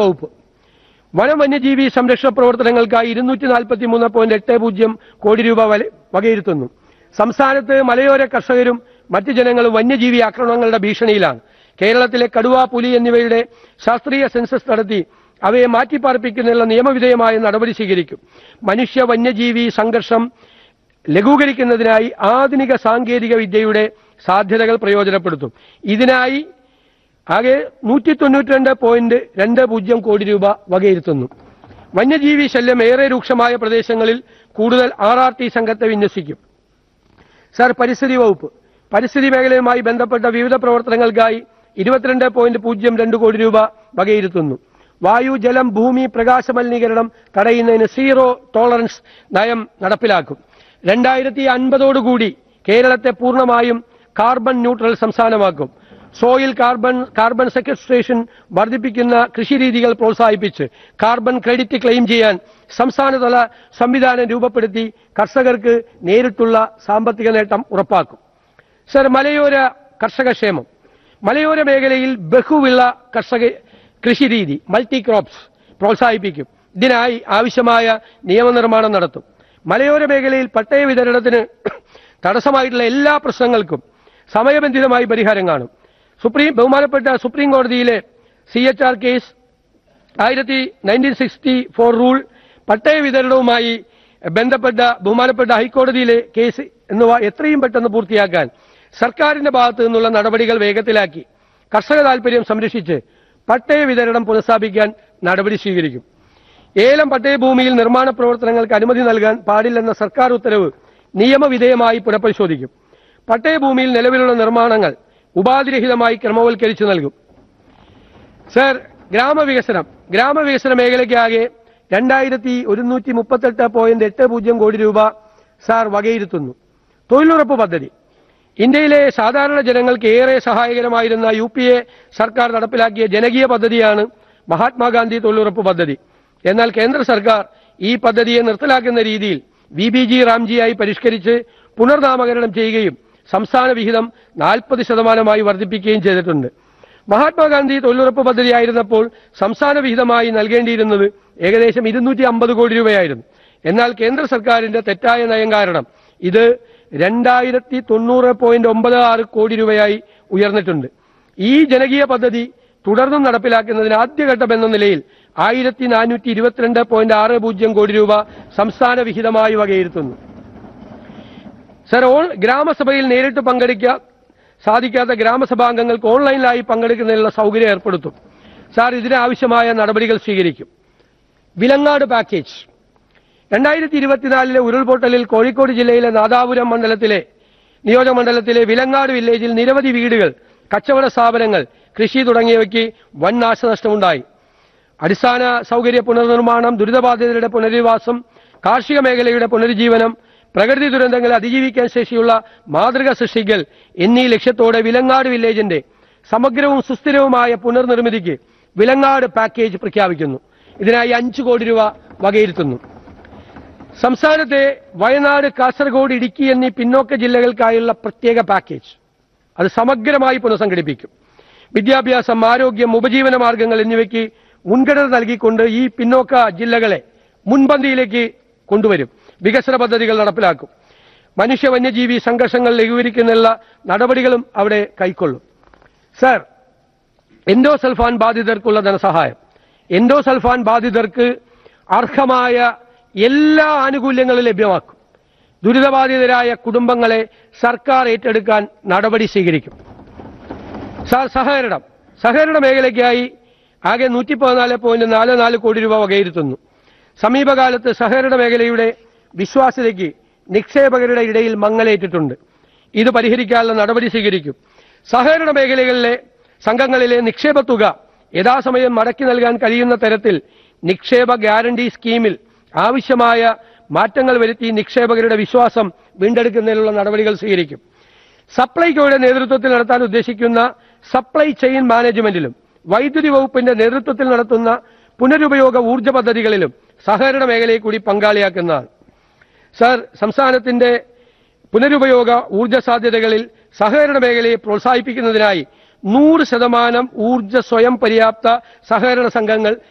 വകുപ്പ് വനം വന്യജീവി സംരക്ഷണ പ്രവർത്തനങ്ങൾക്കായി ഇരുന്നൂറ്റി നാൽപ്പത്തി മൂന്ന് പോയിന്റ് എട്ട് പൂജ്യം കോടി രൂപ വല- വകയിരുത്തുന്നു സംസ്ഥാനത്ത് മലയോര കർഷകരും മറ്റ് ജനങ്ങളും വന്യജീവി ആക്രമണങ്ങളുടെ ഭീഷണിയിലാണ് കേരളത്തിലെ കടുവ പുലി എന്നിവയുടെ ശാസ്ത്രീയ സെൻസസ് നടത്തി അവയെ മാറ്റിപ്പാർപ്പിക്കുന്നതിനുള്ള നിയമവിധേയമായ നടപടി സ്വീകരിക്കും മനുഷ്യ വന്യജീവി സംഘർഷം ലഘൂകരിക്കുന്നതിനായി ആധുനിക സാങ്കേതിക വിദ്യയുടെ സാധ്യതകൾ പ്രയോജനപ്പെടുത്തും ഇതിനായി ആകെ നൂറ്റി തൊണ്ണൂറ്റിരണ്ട് പോയിന്റ് രണ്ട് പൂജ്യം കോടി രൂപ വകയിരുത്തുന്നു വന്യജീവി ശല്യം ഏറെ രൂക്ഷമായ പ്രദേശങ്ങളിൽ കൂടുതൽ ആർ ആർ ടി സംഘത്തെ വിന്യസിക്കും സാർ പരിസ്ഥിതി വകുപ്പ് പരിസ്ഥിതി മേഖലയുമായി ബന്ധപ്പെട്ട വിവിധ പ്രവർത്തനങ്ങൾക്കായി ഇരുപത്തിരണ്ട് പോയിന്റ് പൂജ്യം രണ്ട് കോടി രൂപ വകയിരുത്തുന്നു വായു ജലം ഭൂമി പ്രകാശ മലിനീകരണം തടയുന്നതിന് സീറോ ടോളറൻസ് നയം നടപ്പിലാക്കും രണ്ടായിരത്തി അൻപതോടുകൂടി കേരളത്തെ പൂർണ്ണമായും കാർബൺ ന്യൂട്രൽ സംസ്ഥാനമാക്കും സോയിൽ കാർബൺ കാർബൺ സെക്വസ്ട്രേഷൻ വർദ്ധിപ്പിക്കുന്ന കൃഷിരീതികൾ പ്രോത്സാഹിപ്പിച്ച് കാർബൺ ക്രെഡിറ്റ് ക്ലെയിം ചെയ്യാൻ സംസ്ഥാനതല സംവിധാനം രൂപപ്പെടുത്തി കർഷകർക്ക് നേരിട്ടുള്ള സാമ്പത്തിക നേട്ടം ഉറപ്പാക്കും സർ മലയോര കർഷകക്ഷേമം മലയോര മേഖലയിൽ ബഹുവിള കർഷക കൃഷിരീതി മൾട്ടി ക്രോപ്സ് പ്രോത്സാഹിപ്പിക്കും ഇതിനായി ആവശ്യമായ നിയമനിർമ്മാണം നടത്തും മലയോര മേഖലയിൽ പട്ടയ വിതരണത്തിന് തടസ്സമായിട്ടുള്ള എല്ലാ പ്രശ്നങ്ങൾക്കും സമയബന്ധിതമായി പരിഹാരം കാണും സുപ്രീം ബഹുമാനപ്പെട്ട സുപ്രീം കോടതിയിലെ സി എച്ച് ആർ കേസ് ആയിരത്തി നയൻറ്റീൻ സിക്സ്റ്റി ഫോർ റൂൾ പട്ടയ വിതരണവുമായി ബന്ധപ്പെട്ട ബഹുമാനപ്പെട്ട ഹൈക്കോടതിയിലെ കേസ് എന്നിവ എത്രയും പെട്ടെന്ന് പൂർത്തിയാക്കാൻ സർക്കാരിന്റെ ഭാഗത്തു നിന്നുള്ള നടപടികൾ വേഗത്തിലാക്കി കർഷക താൽപര്യം സംരക്ഷിച്ച് പട്ടയ വിതരണം പുനഃസ്ഥാപിക്കാൻ നടപടി സ്വീകരിക്കും ഏലം പട്ടയഭൂമിയിൽ നിർമ്മാണ പ്രവർത്തനങ്ങൾക്ക് അനുമതി നൽകാൻ പാടില്ലെന്ന സർക്കാർ ഉത്തരവ് നിയമവിധേയമായി പുനഃപരിശോധിക്കും പട്ടയഭൂമിയിൽ നിലവിലുള്ള നിർമ്മാണങ്ങൾ ഉപാധിരഹിതമായി ക്രമവൽക്കരിച്ചു നൽകും സർ ഗ്രാമവികസനം ഗ്രാമവികസന മേഖലയ്ക്കാകെ രണ്ടായിരത്തി ഒരുന്നൂറ്റി മുപ്പത്തെട്ട് പോയിന്റ് എട്ട് പൂജ്യം കോടി രൂപ സാർ വകയിരുത്തുന്നു തൊഴിലുറപ്പ് പദ്ധതി ഇന്ത്യയിലെ സാധാരണ ജനങ്ങൾക്ക് ഏറെ സഹായകരമായിരുന്ന യു പി എ സർക്കാർ നടപ്പിലാക്കിയ ജനകീയ പദ്ധതിയാണ് മഹാത്മാഗാന്ധി തൊഴിലുറപ്പ് പദ്ധതി എന്നാൽ കേന്ദ്ര സർക്കാർ ഈ പദ്ധതിയെ നിർത്തലാക്കുന്ന രീതിയിൽ വി ബി ജി റാംജിയായി പരിഷ്കരിച്ച് പുനർനാമകരണം ചെയ്യുകയും സംസ്ഥാന വിഹിതം നാൽപ്പത് ശതമാനമായി വർദ്ധിപ്പിക്കുകയും ചെയ്തിട്ടുണ്ട് മഹാത്മാഗാന്ധി തൊഴിലുറപ്പ് പദ്ധതിയായിരുന്നപ്പോൾ സംസ്ഥാന വിഹിതമായി നൽകേണ്ടിയിരുന്നത് ഏകദേശം ഇരുന്നൂറ്റി അമ്പത് കോടി രൂപയായിരുന്നു എന്നാൽ കേന്ദ്ര സർക്കാരിന്റെ തെറ്റായ നയം കാരണം ഇത് രണ്ടായിരത്തി തൊണ്ണൂറ് പോയിന്റ് ഒമ്പത് ആറ് കോടി രൂപയായി ഉയർന്നിട്ടുണ്ട് ഈ ജനകീയ പദ്ധതി തുടർന്നും നടപ്പിലാക്കുന്നതിന് ആദ്യഘട്ടം എന്ന നിലയിൽ ആയിരത്തി നാനൂറ്റി ഇരുപത്തിരണ്ട് പോയിന്റ് ആറ് പൂജ്യം കോടി രൂപ സംസ്ഥാന വിഹിതമായി വകയിരുത്തുന്നു സർ ഓൺ ഗ്രാമസഭയിൽ നേരിട്ട് പങ്കെടുക്കാൻ സാധിക്കാത്ത ഗ്രാമസഭാംഗങ്ങൾക്ക് ഓൺലൈനിലായി പങ്കെടുക്കുന്നതിനുള്ള സൗകര്യം ഏർപ്പെടുത്തും സാർ ഇതിനാവശ്യമായ നടപടികൾ സ്വീകരിക്കും വിലങ്ങാട് പാക്കേജ് രണ്ടായിരത്തി ഇരുപത്തിനാലിലെ ഉരുൾപൊട്ടലിൽ കോഴിക്കോട് ജില്ലയിലെ നാദാപുരം മണ്ഡലത്തിലെ നിയോജകമണ്ഡലത്തിലെ വിലങ്ങാട് വില്ലേജിൽ നിരവധി വീടുകൾ കച്ചവട സ്ഥാപനങ്ങൾ കൃഷി തുടങ്ങിയവയ്ക്ക് വൻ നാശനഷ്ടമുണ്ടായി അടിസ്ഥാന സൗകര്യ പുനർനിർമ്മാണം ദുരിതബാധിതരുടെ പുനരധിവാസം കാർഷിക മേഖലയുടെ പുനരുജ്ജീവനം പ്രകൃതി ദുരന്തങ്ങളെ അതിജീവിക്കാൻ ശേഷിയുള്ള മാതൃക സൃഷ്ടിക്കൽ എന്നീ ലക്ഷ്യത്തോടെ വിലങ്ങാട് വില്ലേജിന്റെ സമഗ്രവും സുസ്ഥിരവുമായ പുനർനിർമ്മിതിക്ക് വിലങ്ങാട് പാക്കേജ് പ്രഖ്യാപിക്കുന്നു ഇതിനായി അഞ്ചു കോടി രൂപ വകയിരുത്തുന്നു സംസ്ഥാനത്തെ വയനാട് കാസർഗോഡ് ഇടുക്കി എന്നീ പിന്നോക്ക ജില്ലകൾക്കായുള്ള പ്രത്യേക പാക്കേജ് അത് സമഗ്രമായി പുനഃസംഘടിപ്പിക്കും വിദ്യാഭ്യാസം ആരോഗ്യം ഉപജീവന മാർഗങ്ങൾ എന്നിവയ്ക്ക് മുൻഗണന നൽകിക്കൊണ്ട് ഈ പിന്നോക്ക ജില്ലകളെ മുൻപന്തിയിലേക്ക് കൊണ്ടുവരും വികസന പദ്ധതികൾ നടപ്പിലാക്കും മനുഷ്യ വന്യജീവി സംഘർഷങ്ങൾ ലഘൂകരിക്കുന്നതിനുള്ള നടപടികളും അവിടെ കൈക്കൊള്ളും സർ എൻഡോസൾഫാൻ ബാധിതർക്കുള്ള ധനസഹായം എൻഡോസൾഫാൻ ബാധിതർക്ക് അർഹമായ എല്ലാ ആനുകൂല്യങ്ങളും ലഭ്യമാക്കും ദുരിതബാധിതരായ കുടുംബങ്ങളെ സർക്കാർ ഏറ്റെടുക്കാൻ നടപടി സ്വീകരിക്കും സാർ സഹകരണം സഹകരണ മേഖലയ്ക്കായി ആകെ നൂറ്റി പതിനാല് പോയിന്റ് നാല് നാല് കോടി രൂപ വകയിരുത്തുന്നു സമീപകാലത്ത് സഹകരണ മേഖലയുടെ വിശ്വാസ്യതയ്ക്ക് നിക്ഷേപകരുടെ ഇടയിൽ മങ്ങലേറ്റിട്ടുണ്ട് ഇത് പരിഹരിക്കാനുള്ള നടപടി സ്വീകരിക്കും സഹകരണ മേഖലകളിലെ സംഘങ്ങളിലെ നിക്ഷേപ തുക യഥാസമയം മടക്കി നൽകാൻ കഴിയുന്ന തരത്തിൽ നിക്ഷേപ ഗ്യാരണ്ടി സ്കീമിൽ ആവശ്യമായ മാറ്റങ്ങൾ വരുത്തി നിക്ഷേപകരുടെ വിശ്വാസം വീണ്ടെടുക്കുന്നതിനുള്ള നടപടികൾ സ്വീകരിക്കും സപ്ലൈകോയുടെ നേതൃത്വത്തിൽ നടത്താൻ ഉദ്ദേശിക്കുന്ന സപ്ലൈ ചെയിൻ മാനേജ്മെന്റിലും വൈദ്യുതി വകുപ്പിന്റെ നേതൃത്വത്തിൽ നടത്തുന്ന പുനരുപയോഗ ഊർജ്ജ പദ്ധതികളിലും സഹകരണ മേഖലയെ കൂടി പങ്കാളിയാക്കുന്നതാണ് സർ സംസ്ഥാനത്തിന്റെ പുനരുപയോഗ ഊർജ്ജ സാധ്യതകളിൽ സഹകരണ മേഖലയെ പ്രോത്സാഹിപ്പിക്കുന്നതിനായി നൂറ് ശതമാനം ഊർജ്ജ സ്വയം പര്യാപ്ത സഹകരണ സംഘങ്ങൾ